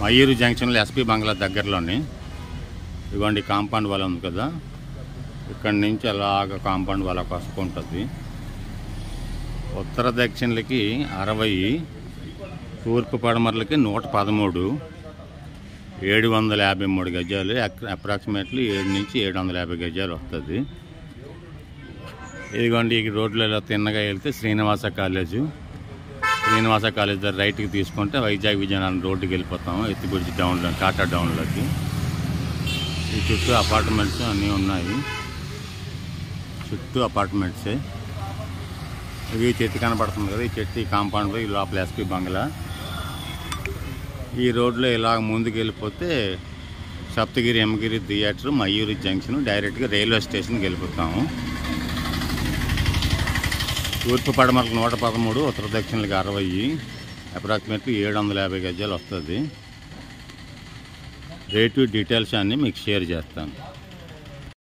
మయూరు జంక్షన్లో ఎస్పీ బంగ్లా దగ్గరలోని ఇదిగోండి కాంపౌండ్ వాళ్ళ ఉంది కదా ఇక్కడి నుంచి అలాగ కాంపౌండ్ వాళ్ళ వసుకుంటుంది ఉత్తర దక్షిణలకి అరవై తూర్పు పడమరలకి నూట పదమూడు ఏడు వందల యాభై మూడు గజాలు అప్రాక్సిమేట్లీ ఏడు నుంచి ఏడు వందల యాభై గజాలు వస్తుంది ఇదిగోండి ఈ రోడ్లో ఇలా తిన్నగా వెళ్తే శ్రీనివాస కాలేజు శ్రీనివాస కాలేజ్ దగ్గర రైట్కి తీసుకుంటే వైజాగ్ విజయనగరం రోడ్డుకి వెళ్ళిపోతాము ఎత్తిగుడిచి డౌన్లో టాటా డౌన్లోకి ఈ చుట్టూ అపార్ట్మెంట్స్ అన్నీ ఉన్నాయి చుట్టూ అపార్ట్మెంట్సే ఇవి చెట్టు కనపడుతుంది కదా ఈ చెట్టు ఈ కాంపౌండ్ ఈ లోపల ఎస్పీ బంగ్లా ఈ రోడ్లో ఇలా ముందుకు వెళ్ళిపోతే సప్తగిరి ఎమగిరి థియేటర్ మయూరి జంక్షన్ డైరెక్ట్గా రైల్వే స్టేషన్కి వెళ్ళిపోతాము తూర్పు పడమరకు నూట పదమూడు ఉత్తర దక్షిణలకు అరవై అప్రాక్సిమేట్లీ ఏడు వందల యాభై గజాలు వస్తుంది రేటు డీటెయిల్స్ అన్నీ మీకు షేర్ చేస్తాను